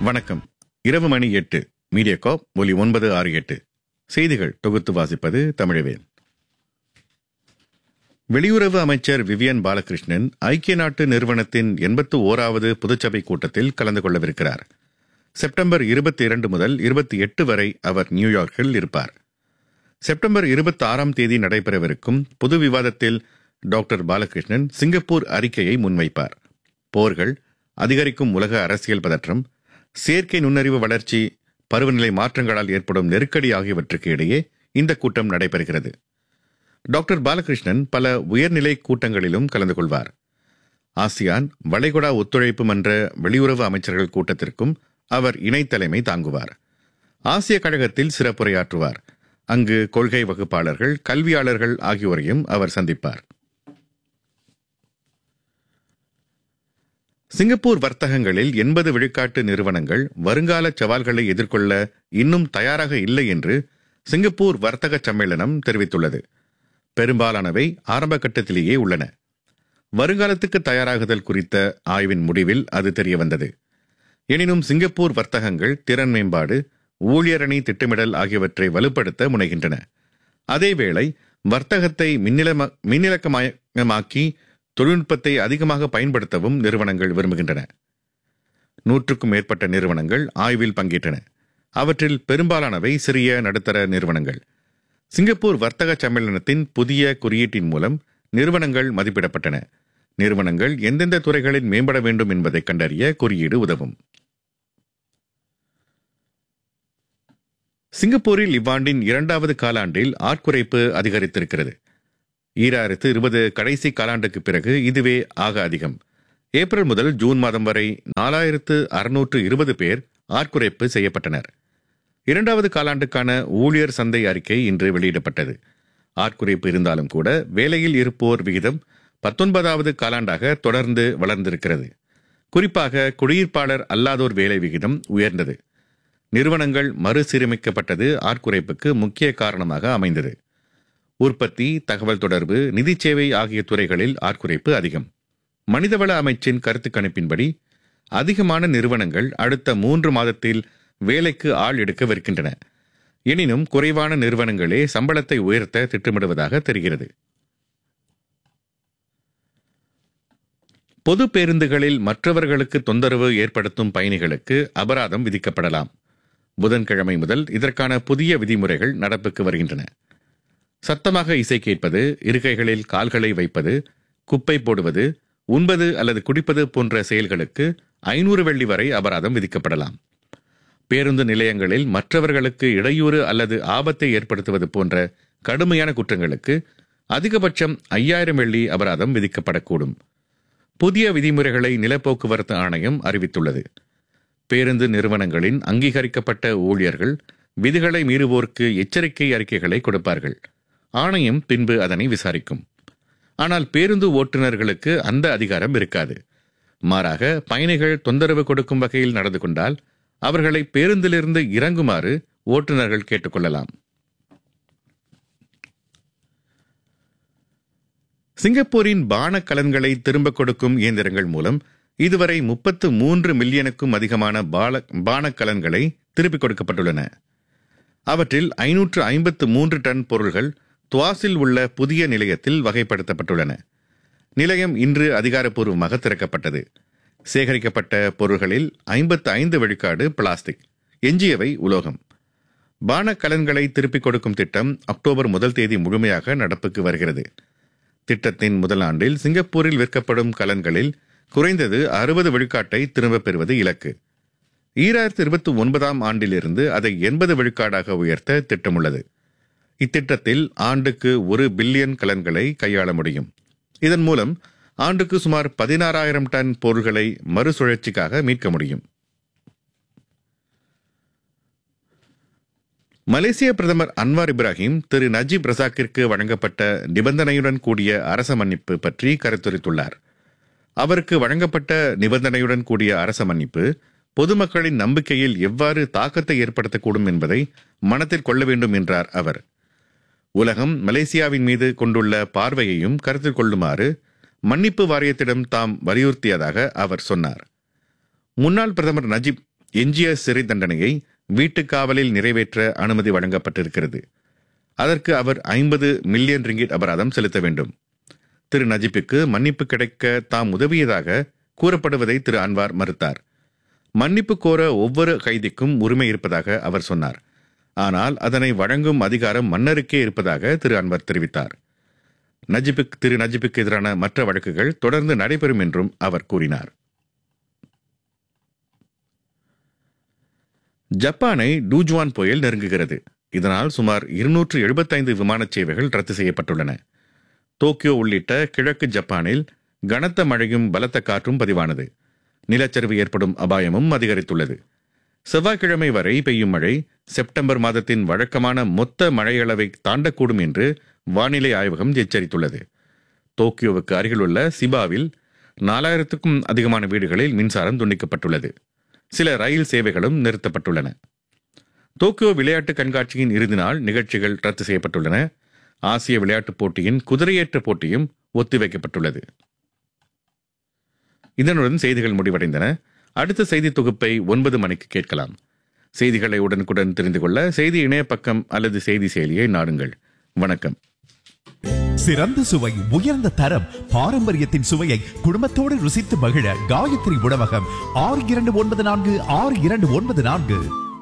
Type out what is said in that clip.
வணக்கம் இரவு மணி எட்டு மீடியாகாப் ஒலி ஒன்பது ஆறு எட்டு செய்திகள் தொகுத்து வாசிப்பது தமிழவேல் வெளியுறவு அமைச்சர் விவியன் பாலகிருஷ்ணன் ஐக்கிய நாட்டு நிறுவனத்தின் எண்பத்து ஓராவது பொதுச்சபை கூட்டத்தில் கலந்து கொள்ளவிருக்கிறார் செப்டம்பர் இருபத்தி இரண்டு முதல் இருபத்தி எட்டு வரை அவர் நியூயார்க்கில் இருப்பார் செப்டம்பர் இருபத்தி ஆறாம் தேதி நடைபெறவிருக்கும் பொது விவாதத்தில் டாக்டர் பாலகிருஷ்ணன் சிங்கப்பூர் அறிக்கையை முன்வைப்பார் போர்கள் அதிகரிக்கும் உலக அரசியல் பதற்றம் செயற்கை நுண்ணறிவு வளர்ச்சி பருவநிலை மாற்றங்களால் ஏற்படும் நெருக்கடி ஆகியவற்றுக்கு இடையே இந்த கூட்டம் நடைபெறுகிறது டாக்டர் பாலகிருஷ்ணன் பல உயர்நிலை கூட்டங்களிலும் கலந்து கொள்வார் ஆசியான் வளைகுடா ஒத்துழைப்பு மன்ற வெளியுறவு அமைச்சர்கள் கூட்டத்திற்கும் அவர் இணைத் தலைமை தாங்குவார் ஆசிய கழகத்தில் சிறப்புரையாற்றுவார் அங்கு கொள்கை வகுப்பாளர்கள் கல்வியாளர்கள் ஆகியோரையும் அவர் சந்திப்பார் சிங்கப்பூர் வர்த்தகங்களில் எண்பது விழுக்காட்டு நிறுவனங்கள் வருங்கால சவால்களை எதிர்கொள்ள இன்னும் தயாராக இல்லை என்று சிங்கப்பூர் வர்த்தக சம்மேளனம் தெரிவித்துள்ளது பெரும்பாலானவை ஆரம்ப கட்டத்திலேயே உள்ளன வருங்காலத்துக்கு தயாராகுதல் குறித்த ஆய்வின் முடிவில் அது தெரியவந்தது எனினும் சிங்கப்பூர் வர்த்தகங்கள் திறன் மேம்பாடு ஊழியரணி திட்டமிடல் ஆகியவற்றை வலுப்படுத்த முனைகின்றன அதேவேளை வர்த்தகத்தை மின்னிலம மின்னிலக்கமயமாக்கி தொழில்நுட்பத்தை அதிகமாக பயன்படுத்தவும் நிறுவனங்கள் விரும்புகின்றன நூற்றுக்கும் மேற்பட்ட நிறுவனங்கள் ஆய்வில் பங்கேற்றன அவற்றில் பெரும்பாலானவை சிறிய நடுத்தர நிறுவனங்கள் சிங்கப்பூர் வர்த்தக சம்மேளனத்தின் புதிய குறியீட்டின் மூலம் நிறுவனங்கள் மதிப்பிடப்பட்டன நிறுவனங்கள் எந்தெந்த துறைகளில் மேம்பட வேண்டும் என்பதை கண்டறிய குறியீடு உதவும் சிங்கப்பூரில் இவ்வாண்டின் இரண்டாவது காலாண்டில் ஆட்குறைப்பு அதிகரித்திருக்கிறது ஈராயிரத்து இருபது கடைசி காலாண்டுக்கு பிறகு இதுவே ஆக அதிகம் ஏப்ரல் முதல் ஜூன் மாதம் வரை நாலாயிரத்து அறுநூற்று இருபது பேர் ஆட்குறைப்பு செய்யப்பட்டனர் இரண்டாவது காலாண்டுக்கான ஊழியர் சந்தை அறிக்கை இன்று வெளியிடப்பட்டது ஆட்குறைப்பு இருந்தாலும் கூட வேலையில் இருப்போர் விகிதம் பத்தொன்பதாவது காலாண்டாக தொடர்ந்து வளர்ந்திருக்கிறது குறிப்பாக குடியிருப்பாளர் அல்லாதோர் வேலை விகிதம் உயர்ந்தது நிறுவனங்கள் மறுசீரமைக்கப்பட்டது ஆட்குறைப்புக்கு முக்கிய காரணமாக அமைந்தது உற்பத்தி தகவல் தொடர்பு நிதி சேவை ஆகிய துறைகளில் ஆட்குறைப்பு அதிகம் மனிதவள அமைச்சின் கருத்து கணிப்பின்படி அதிகமான நிறுவனங்கள் அடுத்த மூன்று மாதத்தில் வேலைக்கு ஆள் எடுக்கவிருக்கின்றன எனினும் குறைவான நிறுவனங்களே சம்பளத்தை உயர்த்த திட்டமிடுவதாக தெரிகிறது பொது பேருந்துகளில் மற்றவர்களுக்கு தொந்தரவு ஏற்படுத்தும் பயணிகளுக்கு அபராதம் விதிக்கப்படலாம் புதன்கிழமை முதல் இதற்கான புதிய விதிமுறைகள் நடப்புக்கு வருகின்றன சத்தமாக இசை கேட்பது இருக்கைகளில் கால்களை வைப்பது குப்பை போடுவது உண்பது அல்லது குடிப்பது போன்ற செயல்களுக்கு ஐநூறு வெள்ளி வரை அபராதம் விதிக்கப்படலாம் பேருந்து நிலையங்களில் மற்றவர்களுக்கு இடையூறு அல்லது ஆபத்தை ஏற்படுத்துவது போன்ற கடுமையான குற்றங்களுக்கு அதிகபட்சம் ஐயாயிரம் வெள்ளி அபராதம் விதிக்கப்படக்கூடும் புதிய விதிமுறைகளை நிலப்போக்குவரத்து ஆணையம் அறிவித்துள்ளது பேருந்து நிறுவனங்களின் அங்கீகரிக்கப்பட்ட ஊழியர்கள் விதிகளை மீறுவோருக்கு எச்சரிக்கை அறிக்கைகளை கொடுப்பார்கள் ஆணையம் பின்பு அதனை விசாரிக்கும் ஆனால் பேருந்து ஓட்டுநர்களுக்கு அந்த அதிகாரம் இருக்காது மாறாக பயணிகள் தொந்தரவு கொடுக்கும் வகையில் நடந்து கொண்டால் அவர்களை பேருந்திலிருந்து இறங்குமாறு ஓட்டுநர்கள் கேட்டுக்கொள்ளலாம் சிங்கப்பூரின் பானக்கலன்களை திரும்ப கொடுக்கும் இயந்திரங்கள் மூலம் இதுவரை முப்பத்து மூன்று மில்லியனுக்கும் அதிகமான பால பானக்கலன்களை திருப்பிக் கொடுக்கப்பட்டுள்ளன அவற்றில் ஐநூற்று ஐம்பத்து மூன்று டன் பொருள்கள் துவாசில் உள்ள புதிய நிலையத்தில் வகைப்படுத்தப்பட்டுள்ளன நிலையம் இன்று அதிகாரப்பூர்வமாக திறக்கப்பட்டது சேகரிக்கப்பட்ட பொருள்களில் ஐம்பத்து ஐந்து விழுக்காடு பிளாஸ்டிக் எஞ்சியவை உலோகம் பானக்கலன்களை திருப்பிக் கொடுக்கும் திட்டம் அக்டோபர் முதல் தேதி முழுமையாக நடப்புக்கு வருகிறது திட்டத்தின் முதல் ஆண்டில் சிங்கப்பூரில் விற்கப்படும் கலன்களில் குறைந்தது அறுபது விழுக்காட்டை திரும்பப் பெறுவது இலக்கு ஈராயிரத்தி இருபத்தி ஒன்பதாம் ஆண்டிலிருந்து அதை எண்பது விழுக்காடாக உயர்த்த திட்டமுள்ளது இத்திட்டத்தில் ஆண்டுக்கு ஒரு பில்லியன் கலன்களை கையாள முடியும் இதன் மூலம் ஆண்டுக்கு சுமார் பதினாறாயிரம் டன் பொருள்களை மறுசுழற்சிக்காக மீட்க முடியும் மலேசிய பிரதமர் அன்வார் இப்ராஹிம் திரு நஜீப் ரசாக்கிற்கு வழங்கப்பட்ட நிபந்தனையுடன் கூடிய அரச மன்னிப்பு பற்றி கருத்துரைத்துள்ளார் அவருக்கு வழங்கப்பட்ட நிபந்தனையுடன் கூடிய அரச மன்னிப்பு பொதுமக்களின் நம்பிக்கையில் எவ்வாறு தாக்கத்தை ஏற்படுத்தக்கூடும் என்பதை மனத்தில் கொள்ள வேண்டும் என்றார் அவர் உலகம் மலேசியாவின் மீது கொண்டுள்ள பார்வையையும் கருத்தில் கொள்ளுமாறு மன்னிப்பு வாரியத்திடம் தாம் வலியுறுத்தியதாக அவர் சொன்னார் முன்னாள் பிரதமர் நஜீப் எஞ்சிய சிறை தண்டனையை வீட்டுக் காவலில் நிறைவேற்ற அனுமதி வழங்கப்பட்டிருக்கிறது அதற்கு அவர் ஐம்பது மில்லியன் ரிங்கிட் அபராதம் செலுத்த வேண்டும் திரு நஜிப்புக்கு மன்னிப்பு கிடைக்க தாம் உதவியதாக கூறப்படுவதை திரு அன்வார் மறுத்தார் மன்னிப்பு கோர ஒவ்வொரு கைதிக்கும் உரிமை இருப்பதாக அவர் சொன்னார் ஆனால் அதனை வழங்கும் அதிகாரம் மன்னருக்கே இருப்பதாக திரு அன்வர் தெரிவித்தார் நஜிப்புக்கு திரு நஜிப்புக்கு எதிரான மற்ற வழக்குகள் தொடர்ந்து நடைபெறும் என்றும் அவர் கூறினார் ஜப்பானை டூஜுவான் புயல் நெருங்குகிறது இதனால் சுமார் இருநூற்று எழுபத்தைந்து விமான சேவைகள் ரத்து செய்யப்பட்டுள்ளன டோக்கியோ உள்ளிட்ட கிழக்கு ஜப்பானில் கனத்த மழையும் பலத்த காற்றும் பதிவானது நிலச்சரிவு ஏற்படும் அபாயமும் அதிகரித்துள்ளது செவ்வாய்க்கிழமை வரை பெய்யும் மழை செப்டம்பர் மாதத்தின் வழக்கமான மொத்த மழையளவை தாண்டக்கூடும் என்று வானிலை ஆய்வகம் எச்சரித்துள்ளது டோக்கியோவுக்கு அருகிலுள்ள சிபாவில் நாலாயிரத்துக்கும் அதிகமான வீடுகளில் மின்சாரம் துண்டிக்கப்பட்டுள்ளது சில ரயில் சேவைகளும் நிறுத்தப்பட்டுள்ளன டோக்கியோ விளையாட்டு கண்காட்சியின் இறுதி நாள் நிகழ்ச்சிகள் ரத்து செய்யப்பட்டுள்ளன ஆசிய விளையாட்டுப் போட்டியின் குதிரையேற்ற போட்டியும் ஒத்திவைக்கப்பட்டுள்ளது இதனுடன் செய்திகள் முடிவடைந்தன அடுத்த செய்தி தொகுப்பை ஒன்பது மணிக்கு கேட்கலாம் செய்திகளை உடனுக்குடன் தெரிந்து கொள்ள செய்தி இணைய பக்கம் அல்லது செய்தி செயலியை நாடுங்கள் வணக்கம் சிறந்த சுவை உயர்ந்த தரம் பாரம்பரியத்தின் சுவையை குடும்பத்தோடு ருசித்து மகிழ காயத்ரி உணவகம் ஆறு இரண்டு ஒன்பது நான்கு ஆறு இரண்டு ஒன்பது நான்கு